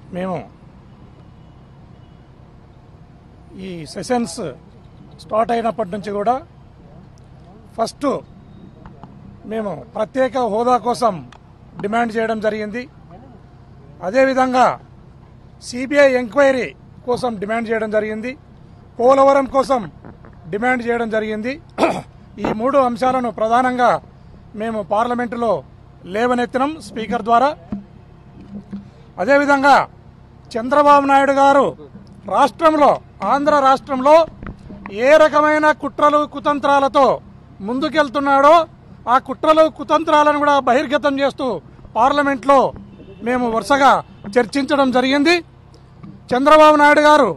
మేము ఈ sessions start అయినప్పటి నుంచి కూడా ఫస్ట్ మేము ప్రత్యేక హోదా కోసం డిమాండ్ చేయడం జరిగింది అదేవిధంగా సిబిఐ ఎంక్వైరీ కోసం డిమాండ్ చేయడం జరిగింది పోలవరం కోసం డిమాండ్ చేయడం జరిగింది ఈ మూడు అంశాలను ప్రధానంగా మేము పార్లమెంటులో లేవనెత్తినాం స్పీకర్ ద్వారా అదేవిధంగా చంద్రబాబు నాయుడు గారు రాష్ట్రంలో ఆంధ్ర రాష్ట్రంలో ఏ రకమైన కుట్రలు కుతంత్రాలతో ముందుకెళ్తున్నాడో ఆ కుట్రలు కుతంత్రాలను కూడా బహిర్గతం చేస్తూ పార్లమెంట్లో మేము వరుసగా చర్చించడం జరిగింది చంద్రబాబు నాయుడు గారు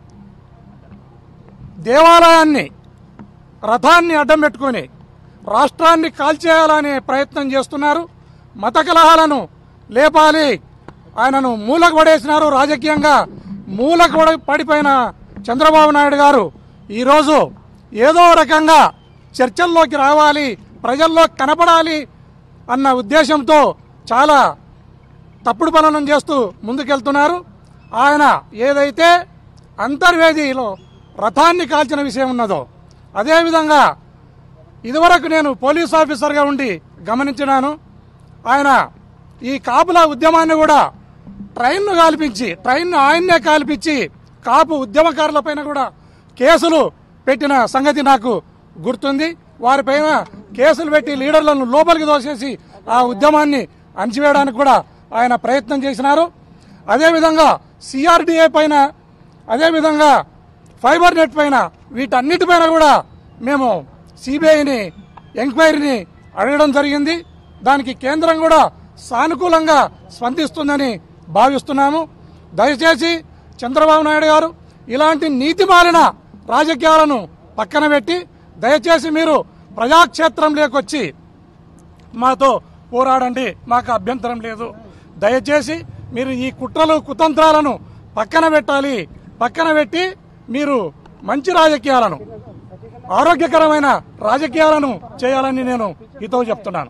దేవాలయాన్ని రథాన్ని అడ్డం పెట్టుకుని రాష్ట్రాన్ని కాల్చేయాలనే ప్రయత్నం చేస్తున్నారు మత కలహాలను లేపాలి ఆయనను మూలకు పడేసినారు రాజకీయంగా మూలకు పడి- పడిపోయిన చంద్రబాబు నాయుడు గారు ఈరోజు ఏదో రకంగా చర్చల్లోకి రావాలి ప్రజల్లో కనపడాలి అన్న ఉద్దేశంతో చాలా తప్పుడు పనులను చేస్తూ ముందుకెళ్తున్నారు ఆయన ఏదైతే అంతర్వేదిలో రథాన్ని కాల్చిన విషయం ఉన్నదో అదేవిధంగా ఇదివరకు నేను పోలీస్ ఆఫీసర్గా ఉండి గమనించినాను ఆయన ఈ కాపుల ఉద్యమాన్ని కూడా ట్రైన్ను కాల్పించి ట్రైన్ను ఆయన్నే కాల్పించి కాపు ఉద్యమకారులపైన కూడా కేసులు పెట్టిన సంగతి నాకు గుర్తుంది వారిపైన కేసులు పెట్టి లీడర్లను లోపలికి దోసేసి ఆ ఉద్యమాన్ని అణచివేయడానికి కూడా ఆయన ప్రయత్నం చేసినారు అదేవిధంగా సిఆర్డిఏ పైన అదేవిధంగా ఫైబర్ నెట్ పైన వీటన్నిటిపైన కూడా మేము సిబిఐని ఎంక్వైరీని అడగడం జరిగింది దానికి కేంద్రం కూడా సానుకూలంగా స్పందిస్తుందని భావిస్తున్నాము దయచేసి చంద్రబాబు నాయుడు గారు ఇలాంటి నీతి మాలిన రాజకీయాలను పక్కన పెట్టి దయచేసి మీరు ప్రజాక్షేత్రంలోకి వచ్చి మాతో పోరాడండి మాకు అభ్యంతరం లేదు దయచేసి మీరు ఈ కుట్రలు కుతంత్రాలను పక్కన పెట్టాలి పక్కన పెట్టి మీరు మంచి రాజకీయాలను ఆరోగ్యకరమైన రాజకీయాలను చేయాలని నేను హితవు చెప్తున్నాను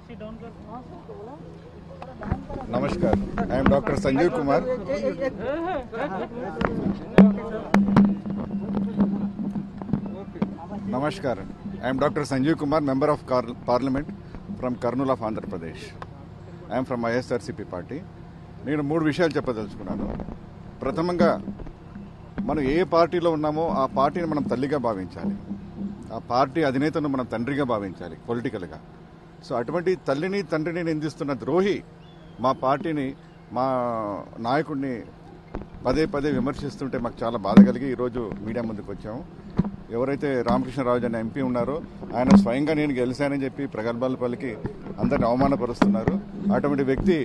नमस्कार I am doctor Sanjeev Kumar नमस्कार I am doctor Sanjeev Kumar member of parliament from Kurnool of Andhra Pradesh I'm from YSRCP party నేను మూడు విషయాలు చెప్పదలుచుకున్నాను ప్రథమంగా మనం ఏ పార్టీలో ఉన్నామో ఆ పార్టీని మనం తల్లిగా భావించాలి ఆ పార్టీ అధినేతను మనం తండ్రిగా భావించాలి పొలిటికల్గా సో అటువంటి తల్లిని తండ్రిని నిందిస్తున్న ద్రోహి మా పార్టీని మా నాయకుడిని పదే పదే విమర్శిస్తుంటే మాకు చాలా బాధ కలిగి ఈరోజు మీడియా ముందుకు వచ్చాము ఎవరైతే రామకృష్ణరాజు అనే ఎంపీ ఉన్నారో ఆయన స్వయంగా నేను గెలిచానని చెప్పి ప్రగల్భాల పలికి అందరిని అవమానపరుస్తున్నారు అటువంటి వ్యక్తి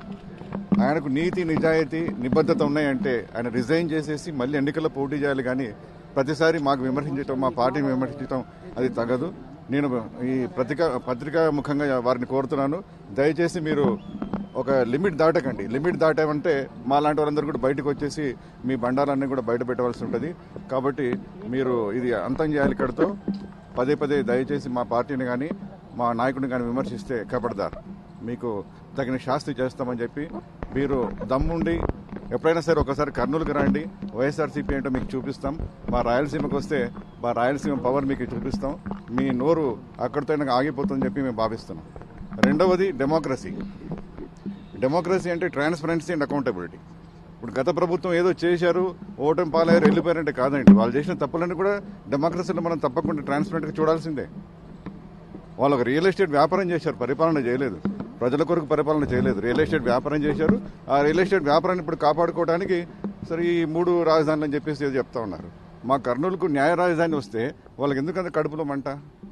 ఆయనకు నీతి నిజాయితీ నిబద్ధత ఉన్నాయంటే ఆయన రిజైన్ చేసేసి మళ్ళీ ఎన్నికల్లో పోటీ చేయాలి కానీ ప్రతిసారి మాకు విమర్శించడం మా పార్టీని విమర్శించడం అది తగదు నేను ఈ పత్రికా పత్రికా ముఖంగా వారిని కోరుతున్నాను దయచేసి మీరు ఒక లిమిట్ దాటకండి లిమిట్ దాటామంటే మా లాంటి వాళ్ళందరూ కూడా బయటకు వచ్చేసి మీ బండాలన్నీ కూడా బయట పెట్టవలసి ఉంటుంది కాబట్టి మీరు ఇది అంతం చేయాలి ఇక్కడితో పదే పదే దయచేసి మా పార్టీని కానీ మా నాయకుడిని కానీ విమర్శిస్తే కపడదారు మీకు తగిన శాస్తి చేస్తామని చెప్పి మీరు దమ్ముండి ఎప్పుడైనా సరే ఒకసారి కర్నూలుకి రండి వైఎస్ఆర్సీపీ ఏంటో మీకు చూపిస్తాం మా రాయలసీమకు వస్తే మా రాయలసీమ పవర్ మీకు చూపిస్తాం మీ నోరు అక్కడితో ఆగిపోతుందని చెప్పి మేము భావిస్తున్నాం రెండవది డెమోక్రసీ డెమోక్రసీ అంటే ట్రాన్స్పరెన్సీ అండ్ అకౌంటబిలిటీ ఇప్పుడు గత ప్రభుత్వం ఏదో చేశారు ఓటమి పాలయ్యారు వెళ్ళిపోయారంటే కాదండి వాళ్ళు చేసిన తప్పులన్నీ కూడా డెమోక్రసీలో మనం తప్పకుండా ట్రాన్స్పరెంట్గా చూడాల్సిందే వాళ్ళు ఒక రియల్ ఎస్టేట్ వ్యాపారం చేశారు పరిపాలన చేయలేదు ప్రజల కొరకు పరిపాలన చేయలేదు రియల్ ఎస్టేట్ వ్యాపారం చేశారు ఆ రియల్ ఎస్టేట్ వ్యాపారాన్ని ఇప్పుడు కాపాడుకోవడానికి సరే ఈ మూడు రాజధానులు అని చెప్పేసి ఏదో చెప్తా ఉన్నారు మా కర్నూలుకు న్యాయ రాజధాని వస్తే వాళ్ళకి ఎందుకంత కడుపులో మంట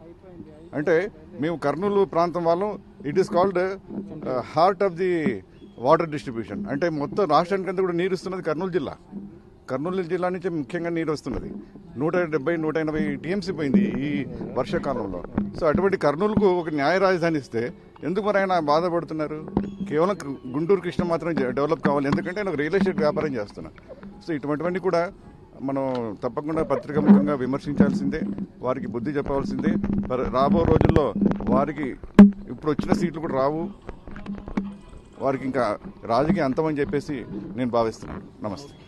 అంటే మేము కర్నూలు ప్రాంతం వాళ్ళం it is called heart of the water distribution అంటే మొత్తం రాష్ట్రానికి అంతా కూడా నీరు ఇస్తున్నది కర్నూలు జిల్లా కర్నూలు జిల్లా నుంచి ముఖ్యంగా నీరు వస్తున్నది నూట డెబ్బై నూట ఎనభై టీఎంసీ పోయింది ఈ వర్షాకాలంలో సో అటువంటి కర్నూలుకు ఒక న్యాయ రాజధాని ఇస్తే ఎందుకు మరి ఆయన బాధపడుతున్నారు కేవలం గుంటూరు కృష్ణ మాత్రం డెవలప్ కావాలి ఎందుకంటే ఆయన ఒక రియల్ ఎస్టేట్ వ్యాపారం చేస్తున్నారు సో ఇటువంటివన్నీ కూడా మనం తప్పకుండా పత్రికాముఖంగా విమర్శించాల్సిందే వారికి బుద్ధి చెప్పవలసిందే మరి రాబో రోజుల్లో వారికి ఇప్పుడు వచ్చిన సీట్లు కూడా రావు వారికి ఇంకా రాజకీయ అంతమని చెప్పేసి నేను భావిస్తున్నాను నమస్తే